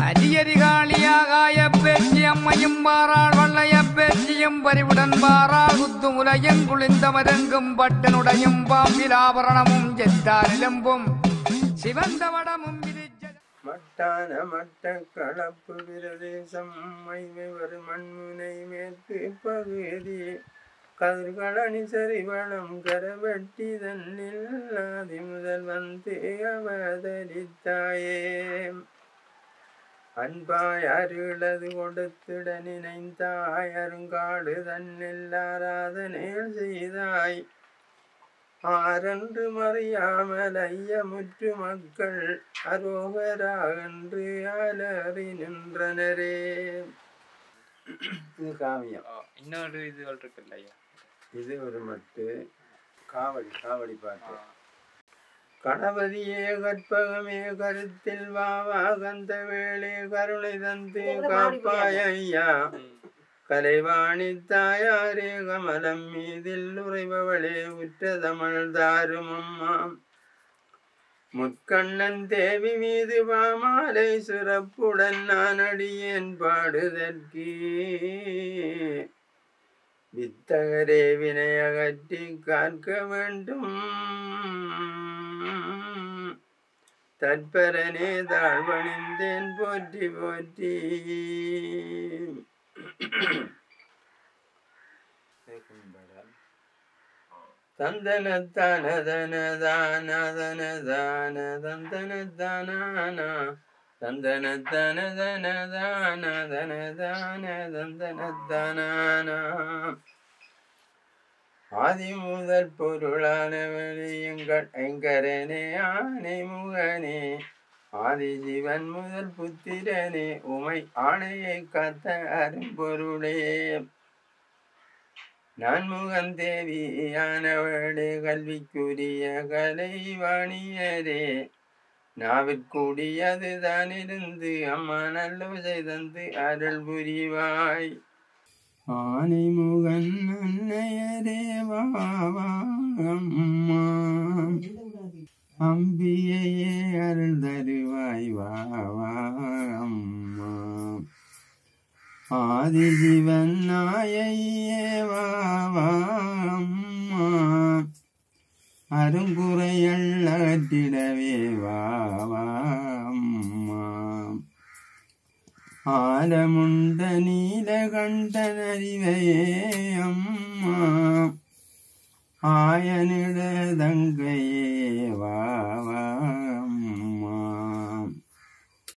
அரியரிகாளியாகாய பேச்சி அம்மையும் பாராள் வள்ளைய பேச்சியும் பரிவுடன் பாராள் குத்துமுலையும் குளிந்த மருங்கும் பட்டனுடையும் பாம்பிலாபரணமும் ஜெத்தாரிலம்பும் சிவந்த வடமும் விரிச்ச மட்டான மட்ட கலப்பு பிரதேசம் மைமை ஒரு மண்முனை மேற்கு பகுதி கதிர்களணி சரிவளம் கரவெட்டி தன்னில் ஆதி முதல் வந்து அவதரித்தாயே அன்பாய் அருளது கொடுத்திட நினைந்தாய் அருங்காடு தன்னில் ஆராதனைகள் செய்தாய் ஆரென்று மறியாமல் ஐயமுற்று மக்கள் அரோகரா என்று அலறி நின்றனரே இது காவியம் இன்னொரு இதுகள் இருக்குல்ல ஐயா இது ஒரு மட்டு காவடி காவடி பாட்டு கணபதியே கற்பகமே கருத்தில் வாவா கந்த வேளே கருணை தந்து காப்பாய ஐயா கலைவாணி தாயாரே கமலம் மீதில் உறைபவளே உற்ற தமிழ் தாரும் அம்மா முற்கண்ணன் தேவி மீது பாமாலை சிறப்புடன் நான் அடியேன் பாடுதற்கு வித்தகரே வினை அகற்றி காக்க வேண்டும் தற்பரனே தாழ்வணிந்தேன் போற்றி போற்றி தந்தனத்தான தன தான தன தான தந்தன தான தந்தனத்தன தன தான தன தான தந்தனத்தான ஆதி முதல் பொருளான வெளியங்கள் எங்கரனே ஆனை முகனே ஆதி சிவன் முதல் புத்திரனே உமை ஆணையை காத்த அரும்பொருளே நான் முகன் தேவியானவளே கல்விக்குரிய கலைவாணியரே நாவிற்குடியது தானிருந்து அம்மா நல்ல செய்தந்து அருள் புரிவாய் ஆனை முகன் அன்னையரே வாவா அம்மா அம்பியையே அருள் தருவாய் வாவா அம்மா ஆதிஜீவன் நாயையே வாவா அம்மா அருங்குறைகள் அகற்றிடவே வாவா அம்மா ஆலமுண்ட நீலகண்டனறிவையே அம்மா ஆயனிட தங்கையே வாவா